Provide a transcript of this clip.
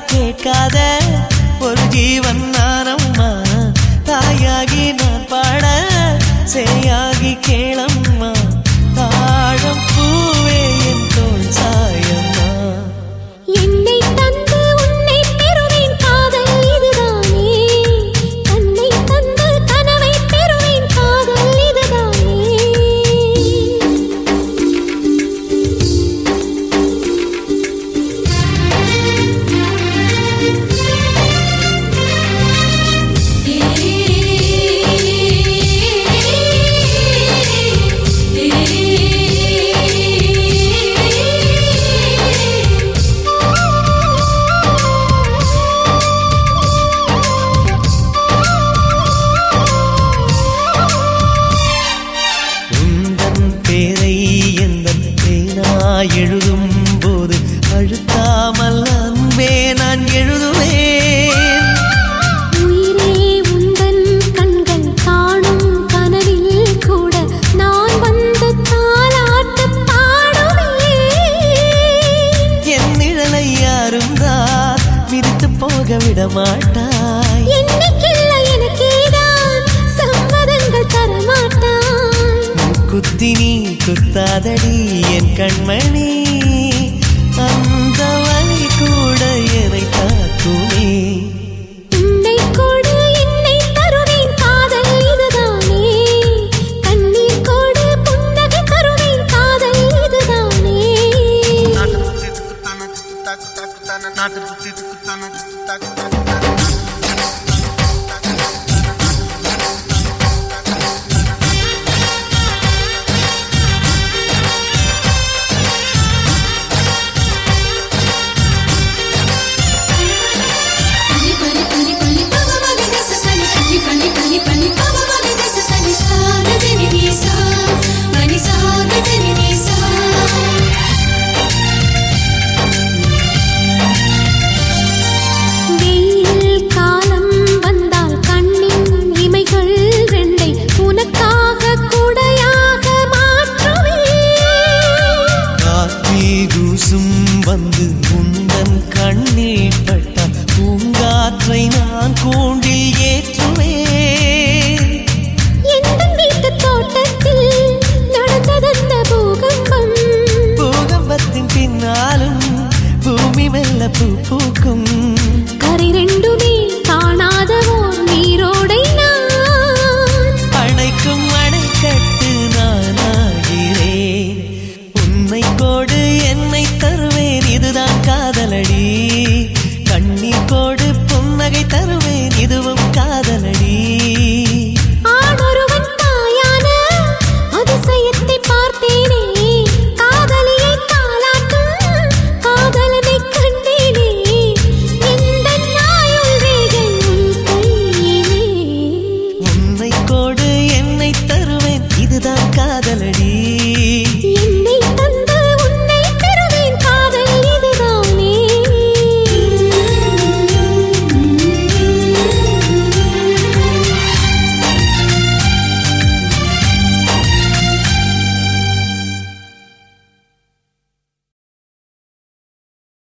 கேட்காத ஒரு ஜீவன் நானம்மா தாயாகி நான் பாட சேயாகி கேளம்மா தாழம் பூவே என் தோல் சாயம்மா என்னை தந்து உன்னை பெறுவேன் காதல் இதுதானே தன்னை தந்து கனவை பெறுவேன் காதல் இதுதானே உந்தன் பேரை எந்த பேனா எழுதும் போது அழுத்தாமல் அன்பே நான் எழுதுவேன் உயிரே உந்தன் கண்கள் காணும் கனவில் கூட நான் வந்து தாலாட்டு பாடுவேன் என் நிழலை யாரும் தான் மிதித்து போக விட மாட்டாய் என்னைக்கில்ல எனக்கேதான் சம்மதங்கள் தரமாட்டாய் குத்தி நீ குத்தாதடி என் கண்மணி அந்த வழி கூட என்னை தாக்குமே உன்னை கொடு என்னை தருவேன் காதல் இதுதானே கண்ணீர் கொடு புன்னகை தருவேன் காதல் இதுதானே Pani pani pani pani papa mani desa sani pani pani pani pani papa mani desa sani sa na deni ni sa mani sa na deni ni sa வெயில் காலம் வந்தால் கண்ணின் இமைகள் ரெண்டை உனக்காக குடையாக மாற்றுவேன் காத்தி தூசும் வந்து உந்தன் கண்ணில் பட்டால் பூங்காற்றை நான் கூண்டில் ஏற்றுவேன் எந்த வீட்டு தோட்டத்தில் நடந்ததந்த பூகம்பம் பூகம்பத்தின் பின்னாலும் பூமி மெல்ல பூ பூக்கும் கரை ரெண்டுமே காணாதவோ நீரோடை நான் அணைக்கும் அணைக்கட்டு நானாகிறேன் உன்னை கோடு என்னை தருவேன் இதுதான் காதலடி கண்ணீர் கோடு புன்னகை தருவேன் இதுவும் காதலடி ஆணொருவன் தாயான அதிசயத்தை பார்த்தேனே காதலியை தாலாட்டும் காதலனை கண்டேனே எந்த நாயுள் ரேகை உன் கையிலே உன்னை கோடு